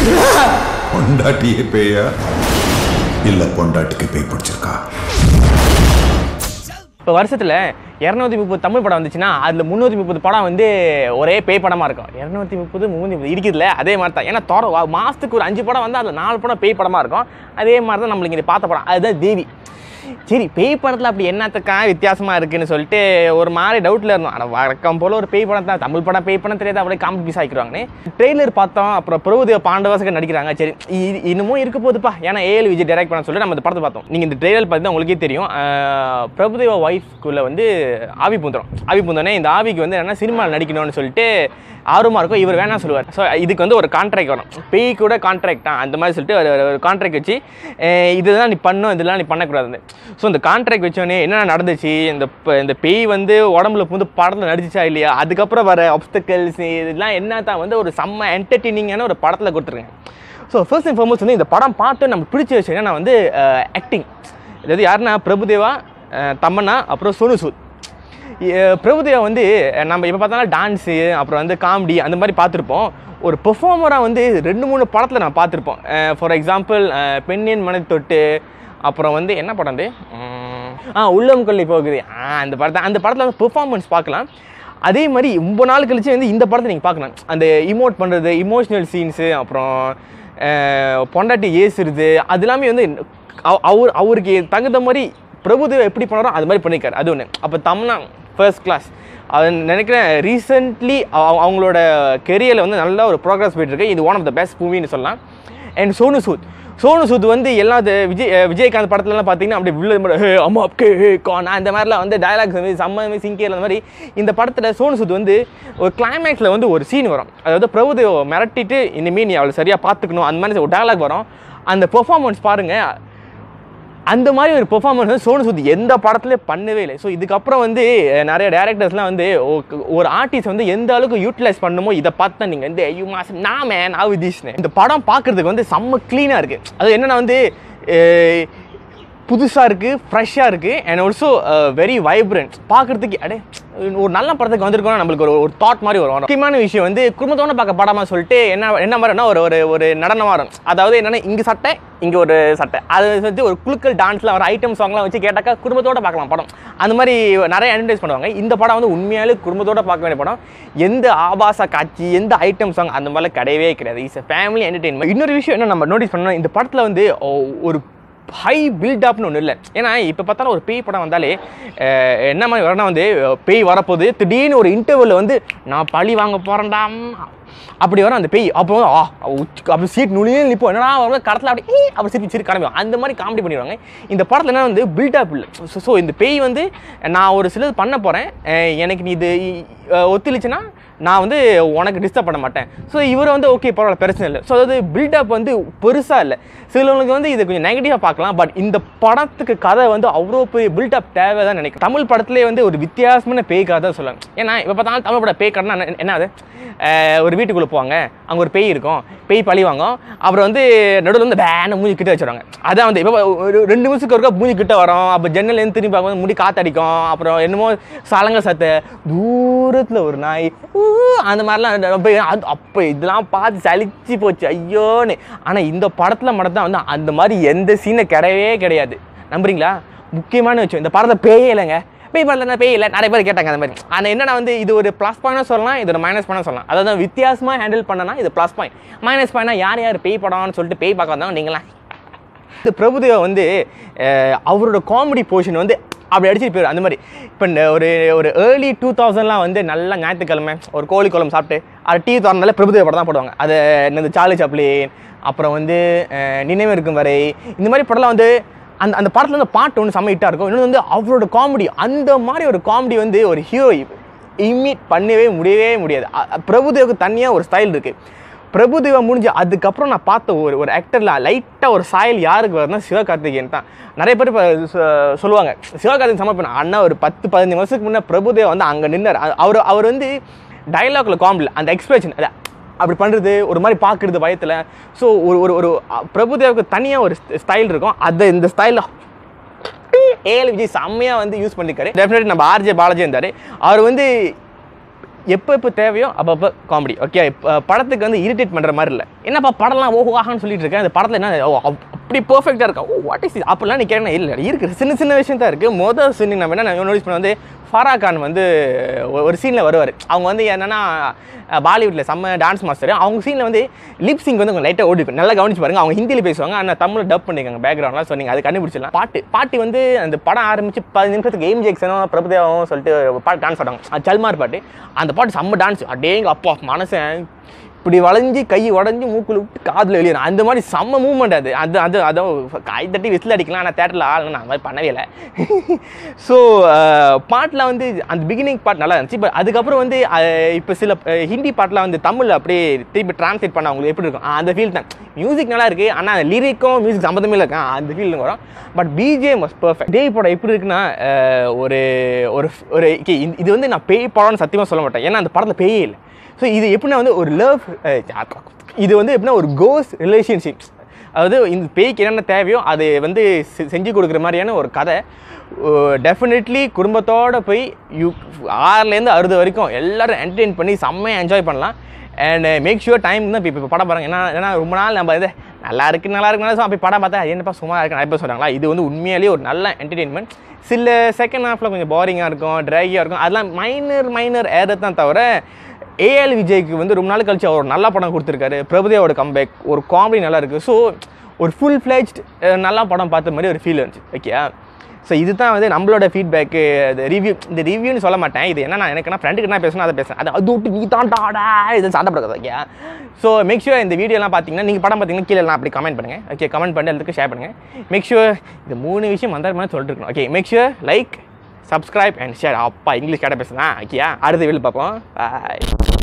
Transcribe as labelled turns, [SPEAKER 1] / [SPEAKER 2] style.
[SPEAKER 1] பொண்டாட்டியே பேயா இல்ல பொண்டாட்டிக்கு பேய் பிடிச்சிருக்கா
[SPEAKER 2] இப்போ வருஷத்தில் இரநூத்தி முப்பது தமிழ் படம் வந்துச்சுன்னா அதில் முந்நூற்றி முப்பது படம் வந்து ஒரே பேய் படமாக இருக்கும் இரநூத்தி முப்பது முந்நூற்றி முப்பது இருக்குதுல்ல அதே மாதிரி தான் ஏன்னா தோற வா- மாசத்துக்கு ஒரு அஞ்சு படம் வந்து அதில் நாலு படம் பேய் படமாக இருக்கும் அதே மாதிரி தான் நம்மளுக்கு இங்கே பார்த்த படம் அதுதான் தேவி சரி பேய் படத்தில் அப்படி என்னத்துக்கா வித்தியாசமாக இருக்குன்னு சொல்லிட்டு ஒரு மாதிரி டவுட்டில் இருந்தோம் ஆனால் வழக்கம் போல் ஒரு பேய் படம் தான் தமிழ் படம் பேய் படம் தெரியாது அப்படியே காமெடி பீஸ் ஆக்கிடுவாங்கன்னு ட்ரெய்லர் பார்த்தோம் அப்புறம் பிரபுதேவ பாண்டவாசகர் நடிக்கிறாங்க சரி இது இன்னமும் இருக்க போகுதுப்பா ஏன்னா ஏஎல் விஜய் டைரக்ட் பண்ண சொல்லி நம்ம இந்த படத்தை பார்த்தோம் நீங்கள் இந்த ட்ரெய்லர் பார்த்து உங்களுக்கே தெரியும் ஆஹ் பிரபுதேவா ஒய்ஃப்குள்ளே வந்து ஆவி பூந்துரும் ஆவி பூந்தோடனே இந்த ஆவிக்கு வந்து என்ன சினிமாவில் நடிக்கணும்னு சொல்லிட்டு ஆர்வமாக இருக்கும் இவர் வேணாம் சொல்லுவார் ஸோ இதுக்கு வந்து ஒரு கான்ட்ராக்ட் வரும் பேய் கூட கான்ட்ராக்ட் தான் அந்த மாதிரி சொல்லிட்டு ஒரு- ஒரு கான்ட்ராக்ட் வச்சு அஹ் இதுதான் நீ பண்ணும் இதெல்லாம் நீ பண்ணக்கூடாது ஸோ இந்த கான்ட்ராக்ட் வச்சோடனே என்ன நடந்துச்சு இந்த ப- இந்த பேய் வந்து உடம்புல புந்து படத்தில் நடிச்சிச்சா இல்லையா அதுக்கப்புறம் வர obstacles இதெல்லாம் என்ன தான் வந்து ஒரு செம்ம என்டர்டெய்னிங்கான ஒரு படத்தில் கொடுத்துருங்க ஸோ ஃபர்ஸ்ட் அண்ட் ஃபார்மோஸ்ட் வந்து இந்த படம் பார்த்து நமக்கு பிடிச்ச விஷயம் நான் வந்து ஆக்டிங் அதாவது யாருன்னா பிரபுதேவா அஹ் தமன்னா அப்புறம் சோனு சூத் எ- பிரபுதேவா வந்து அஹ் நம்ம இப்போ பார்த்தாலும் டான்ஸு அப்புறம் வந்து காமெடி அந்த மாதிரி பார்த்துருப்போம் ஒரு பெர்ஃபார்மராக வந்து ரெண்டு மூணு படத்தில் நான் பார்த்துருப்போம் ஃபார் எக்ஸாம்பிள் பெண்ணின் மனதை தொட்டு அப்புறம் வந்து என்ன படம் அது உம், ஆ உள்ளம் கொள்ளை போகுது ஆ அந்த படத்தை அந்த படத்தில் வந்து பெர்ஃபார்மன்ஸ் பார்க்கலாம் அதே மாதிரி ரொம்ப நாள் கழிச்சு வந்து இந்த படத்தை நீங்கள் பார்க்கலாம் அந்த இமோட் பண்ணுறது இமோஷ்னல் சீன்ஸு அப்புறம் அஹ், பொண்டாட்டி ஏசுறது அது எல்லாமே வந்து அவ- அவர் அவருக்கு தகுந்த மாதிரி பிரபுதேவா எப்படி பண்ணாரோ அது மாதிரி பண்ணியிருக்காரு அது ஒன்று அப்போ தம்னா ஃபர்ஸ்ட் கிளாஸ் அது நினைக்கிறேன் ரீசெண்ட்லி அவங்களோட கெரியரில் வந்து நல்ல ஒரு ப்ரோக்ரஸ் போயிட்டு இருக்கு இது ஒன் ஆஃப் த பெஸ்ட் மூவின்னு சொல்லலாம் அண்ட் சோனு சூத் சோனு சூத் வந்து எல்லா இது விஜய் அஹ் விஜயகாந்த் படத்துலலாம் பார்த்தீங்கன்னா அப்படியே வில்ல ஹே அம்மா கே ஹே கான் அந்த மாதிரிலாம் வந்து டயலாக்ஸ் வந்து செம்ம சிங்கேர் அந்த மாதிரி இந்த படத்தில் சோனு சூத் வந்து ஒரு கிளைமேக்ஸில் வந்து ஒரு சீன் வரும் அதாவது பிரபுதேவ மிரட்டிட்டு இனிமேல் நீ அவளை சரியாக பார்த்துக்கணும் அந்த மாதிரி ஒரு டயலாக் வரும் அந்த பெர்ஃபார்மன்ஸ் பாருங்கள் அந்த மாதிரி ஒரு பெர்ஃபார்மன்ஸ் வந்து சோனு சூத் எந்த படத்துலையும் பண்ணவே இல்லை ஸோ இதுக்கப்புறம் வந்து அஹ், நிறைய டேரக்டர்ஸ்லாம் வந்து ஒ- ஒரு ஆர்டிஸ்ட் வந்து எந்த அளவுக்கு யூட்டிலைஸ் பண்ணுமோ இதை பார்த்து தான் நீங்கள் வந்து ஐயோ மாசம் நான் மேன் நான் விதீஷ்னு இந்த படம் பார்க்குறதுக்கு வந்து செம்ம க்ளீனாக இருக்குது அது என்னென்னா வந்து புதுசாக இருக்குது ஃப்ரெஷ்ஷாக இருக்குது அண்ட் ஆல்சோ வெரி வைப்ரண்ட் பார்க்குறதுக்கு அடே ஒரு நல்ல படத்துக்கு வந்திருக்கோம்னா நம்மளுக்கு ஒரு ஒரு தாட் மாதிரி வரும் முக்கியமான விஷயம் வந்து குடும்பத்தோட பார்க்க படமா சொல்லிட்டு என்ன என்ன மாதிரினா ஒரு ஒரு ஒரு நடனமாக வரும் அதாவது என்னென்னா இங்கே சட்டை இங்கே ஒரு சட்டை அது வந்து ஒரு குழுக்கள் டான்ஸ்லாம் வர ஐட்டம் சாங்லாம் வச்சு கேட்டாக்கா குடும்பத்தோட பார்க்கலாம் படம் அந்த மாதிரி நிறைய அட்வர்டைஸ் பண்ணுவாங்க இந்த படம் வந்து உண்மையாலே குடும்பத்தோட பார்க்க வேண்டிய படம் எந்த ஆபாச காட்சி எந்த ஐட்டம் சாங் அந்த மாதிரிலாம் கிடையவே கிடையாது இட்ஸ் ஃபேமிலி என்டர்டெயின்மெண்ட் இன்னொரு விஷயம் என்ன நம்ம நோட்டீஸ் பண்ணோம் இந்த படத்தில் வந்து ஓ- ஒரு ஹை பில்டப்னு ஒன்று இல்லை ஏன்னா இப்போ பார்த்தாலும் ஒரு பேய் படம் வந்தாலே அஹ், என்ன மாதிரி வரணும் வந்து அஹ், பேய் வரப்போகுது திடீர்னு ஒரு இன்டர்வலில் வந்து நான் பழி வாங்க போகிறேன்டா அப்படி வரும் அந்த பேய் அப்போ வந்து, ஆ உச்சி- அப்படி சீட் நுழையே நிற்போம் என்னடா அவங்க கடத்தில் அப்படி ஈ, அப்படி சிரிப்பு சிரிப்பு கிளம்பிடும் அந்த மாதிரி காமெடி பண்ணிடுவாங்க இந்த படத்தில் என்ன வந்து பில்டப் இல்லை ஸோ இந்த பேய் வந்து நான் ஒரு சிலது பண்ண போகிறேன் எனக்கு நீ இது அஹ், ஒத்துழைச்சுன்னா நான் வந்து உனக்கு டிஸ்டர்ப் பண்ண மாட்டேன் ஸோ இவர் வந்து ஓகே பரவாயில்ல பிரச்சனை இல்லை ஸோ அதாவது பில்டப் வந்து பெருசாக இல்லை சிலவங்களுக்கு வந்து இது கொஞ்சம் நெகட்டிவாக பார்க்கலாம் பட் இந்த படத்துக்கு கதை வந்து அவ்வளோ பெரிய பில்டப் தேவை தான் நினைக்கிறேன் தமிழ் படத்துலேயே வந்து ஒரு வித்தியாசமான பேய் கதை தான் சொல்லுவாங்க ஏன்னா இப்போ பார்த்தாலும் தமிழ் படம் பேய் கதைனா என்ன- என்ன அது அஹ் ஒரு வீட்டுக்குள்ளே போவாங்க அங்கே ஒரு பேய் இருக்கும் பேய் பழி வாங்கும் அப்புறம் வந்து நடுவில் வந்து பேன மூஞ்சி கிட்ட வச்சுருவாங்க அதான் வந்து இப்போ ஒரு ரெண்டு நிமிஷத்துக்கு ஒருக்கா மூஞ்சி கிட்ட வரும் அப்போ ஜன்னல் திரும்பி பார்க்கும் முடி காத்தடிக்கும் அப்புறம் என்னமோ சலங்க சத்த தூரத்தில் ஒரு நாய் ஊ, அந்த மாதிரிலாம் ரொம்ப அது அப்போ இதெல்லாம் பார்த்து சலிச்சு போச்சு ஐயோன்னு ஆனால் இந்த படத்தில் மட்டும் தான் வந்து அந்த மாதிரி எந்த சீனை கிடையவே கிடையாது நம்புறீங்களா முக்கியமான விஷயம் இந்த படத்தை பேயே இல்லைங்க பேய் படத்தில் பேய் இல்லை நிறைய பேர் கேட்டாங்க அந்த மாதிரி ஆனால் என்னன்னா வந்து இது ஒரு ப்ளஸ் பாயிண்டாக சொல்லலாம் இது ஒரு மைனஸ் பாயிண்டாக சொல்லலாம் அதாவது வித்தியாசமாக ஹேண்டில் பண்ணனா இது ப்ளஸ் பாயிண்ட் மைனஸ் பாயிண்ட்னா யார் யார் பேய் படம்னு சொல்லிட்டு பேய் பார்க்க வந்தாங்க நீங்களா இந்த பிரபுதேவா வந்து அஹ், அவரோட காமெடி போர்ஷன் வந்து அப்படி அடிச்சுட்டு போயிடும் அந்த மாதிரி இப்போ இந்த ஒரு ஒரு ஏர்லி டூ தௌசண்ட்லாம் வந்து நல்லா ஞாயிற்றுக்கிழமை ஒரு கோழி குழம்பு சாப்பிட்டு அது டீ திறந்தாலே பிரபுதேவா படம் தான் போடுவாங்க அது இந்த சார்லி சாப்ளின் அப்புறம் வந்து அஹ், நினைவு இருக்கும் வரை இந்த மாதிரி படம்லாம் வந்து அந்த அந்த படத்தில் வந்து பாட்டு ஒன்று செம்ம ஹிட்டாக இருக்கும் இன்னொன்று வந்து அவரோட காமெடி அந்த மாதிரி ஒரு காமெடி வந்து ஒரு ஹீரோ இமிட் பண்ணவே முடியவே முடியாது அ- அ- பிரபுதேவுக்கு தனியாக ஒரு ஸ்டைல் இருக்குது பிரபுதேவா முடிஞ்சு அதுக்கப்புறம் நான் பார்த்த ஒரு ஒரு ஆக்டரில் லைட்டாக ஒரு சாயல் யாருக்கு வருதுன்னா சிவகார்த்திகேயன் தான் நிறைய பேர் இப்போ சொல்லுவாங்க சிவகார்த்திகேயன் சமர்ப்பணம் அண்ணா ஒரு பத்து பதினஞ்சு வருஷத்துக்கு முன்னே பிரபுதேவா வந்து அங்கே நின்னார் அ- அவர் அவர் வந்து டைலாக்ல காமெடியில் அந்த எக்ஸ்பிரஷன் அதை அப்படி பண்ணுறது ஒரு மாதிரி பார்க்குறது பயத்தில் ஸோ ஒரு ஒரு ஒரு அ, பிரபுதேவுக்கு தனியாக ஒரு ஸ்டைல் இருக்கும் அதை இந்த ஸ்டைலில் ஏஎல் விஜய் செம்மையாக வந்து யூஸ் பண்ணிருக்காரு டெஃபினெட்லி நம்ம ஆர்ஜே பாலாஜி இருந்தார் அவர் வந்து எப்போ எப்போ தேவையோ அப்பப்போ காமெடி ஓகே படத்துக்கு வந்து இரிட்டேட் பண்ணுற மாதிரி இல்லை என்னப்பா படம்லாம் ஓஹோ ஆகான்னு சொல்லிட்டு இருக்கேன் அந்த படத்தில் என்ன ஓ அப்- அப்படி பர்ஃபெக்டாக இருக்கா ஓ வாட் இஸ் அப்படிலாம் நீ கேட்கணும் இல்லை இருக்குது சின்ன சின்ன விஷயம் தான் இருக்குது மொதல் சீன் நம்ம என்ன நோட்டீஸ் பண்ண வந்து ஃபரா கான் வந்து ஒ- ஒரு சீனில் வருவார் அவங்க வந்து என்னன்னா பாலிவுட்டில் செம்ம டான்ஸ் மாஸ்டர் அவங்க சீனில் வந்து லிப் சிங் வந்து லைட்டாக ஓடி இருக்கும் நல்லா கவனிச்சு பாருங்க அவங்க ஹிந்தியில் பேசுவாங்க ஆனால் தமிழ் டப் பண்ணிருக்காங்க பேக்ரவுண்ட்லாம் ஸோ நீங்கள் அது கண்டுபிடிச்சிடலாம் பாட்டு பாட்டு வந்து அந்த படம் ஆரம்பிச்சு பதினஞ்சு நிமிஷத்துக்கு எய்ம் ஜெக்சனும் பிரபுதேவாவும் சொல்லிட்டு ஒரு பாட்டு டான்ஸ் ஆடுவாங்க அது சல்மார் பாட்டு அந்த பாட்டு செம்ம டான்ஸ் அடேங்க அப்பா மனசன் இப்படி வளைஞ்சு கை உடஞ்சி மூக்குல விட்டு காதில் வெளியேறும் அந்த மாதிரி செம்ம மூவ்மெண்ட் அது அது அது அதுவும் கை தட்டி விசில் அடிக்கலாம் ஆனால் தேட்டரில் ஆள் நான் அந்த மாதிரி பண்ணவே இல்லை ஸோ பாட்டில் வந்து அந்த பிகினிங் பார்ட் நல்லா இருந்துச்சு பட் அதுக்கப்புறம் வந்து இப்போ சில அஹ், ஹிந்தி பாட்டில் வந்து தமிழ் அப்படியே திருப்பி டிரான்ஸ்லேட் பண்ண அவங்களுக்கு எப்படி இருக்கும் ஆ, அந்த ஃபீல் தான் மியூசிக் நல்லா இருக்குது ஆனால் லிரிக்கும் மியூசிக் சம்மந்தமே இல்லை இருக்கா அந்த ஃபீல் வரும் பட் பிஜிஎம் வாஸ் பர்ஃபெக்ட் பேய் படம் எப்படி இருக்குன்னா அஹ், ஒரு ஒரு ஒரு okay, இது- இது வந்து நான் பேய் படம்னு சத்தியமாக சொல்ல மாட்டேன் ஏன்னா அந்த படத்தில் பேயே இல்லை ஸோ இது எப்படின்னா வந்து ஒரு லவ் இது வந்து எப்படின்னா ஒரு கோஸ் ரிலேஷன்ஷிப் அதாவது இந்த பேய்க்கு என்னென்ன தேவையோ அது வந்து செ- செஞ்சு கொடுக்குற மாதிரியான ஒரு கதை டெஃபினெட்லி குடும்பத்தோட போய் யூ ஆறுலேருந்து அறுபது வரைக்கும் எல்லாரும் என்டர்டெயின் பண்ணி செம்மையாக என்ஜாய் பண்ணலாம் அண்ட் மேக் ஷுவர் டைம் தான் இப்போ இப்போ படம் பாருங்க ஏன்னா ஏன்னா ரொம்ப நாள் நம்ம இது நல்லா இருக்கு நல்லா இருக்கு நல்லா அப்படி படம் பார்த்தா அது என்னப்பா சும்மா இருக்கு நிறைய பேர் சொல்கிறாங்களா இது வந்து உண்மையாலேயே ஒரு நல்ல என்டர்டெயின்மெண்ட் சில செகண்ட் ஹாஃபில் கொஞ்சம் போரிங்காக இருக்கும் ட்ரையாக இருக்கும் அதெல்லாம் மைனர் மைனர் ஏறது தான் தவிர ஏஎல் விஜய்க்கு வந்து ரொம்ப நாள் கழிச்சு அவர் ஒரு நல்ல படம் கொடுத்துருக்காரு பிரபுதேவோட கம்பேக் ஒரு காமெடி நல்லா இருக்குது ஸோ ஒரு ஃபுல் ஃப்ளெஜ்ட் நல்லா படம் பார்த்த மாதிரி ஒரு ஃபீல் இருந்துச்சு ஓகே ஸோ இதுதான் வந்து நம்மளோட ஃபீட்பேக்கு அது ரிவ்யூ இந்த ரிவ்யூன்னு சொல்ல மாட்டேன் இது என்ன நான் எனக்கு ஃப்ரெண்டுக்கு என்ன பேசணும் அதை பேசுகிறேன் அது அது விட்டு நீ தாண்டாடா இது சண்டை படுறது ஓகே ஸோ மேக் ஷூர் இந்த வீடியோலாம் பார்த்தீங்கன்னா நீங்கள் படம் பார்த்தீங்கன்னா கீழே எல்லாம் அப்படி கமெண்ட் பண்ணுங்கள் ஓகே கமெண்ட் பண்ணி எல்லாத்துக்கும் ஷேர் பண்ணுங்கள் மேக் ஷூர் இந்த மூணு விஷயம் வந்தால் மாதிரி சொல்லிட்டு இருக்கணும் okay make sure like subscribe and share அப்பா இங்கிலீஷ் கேட்ட பேசுகிறேன் ஓகேயா அடுத்த வீடியோ பார்ப்போம் பாய்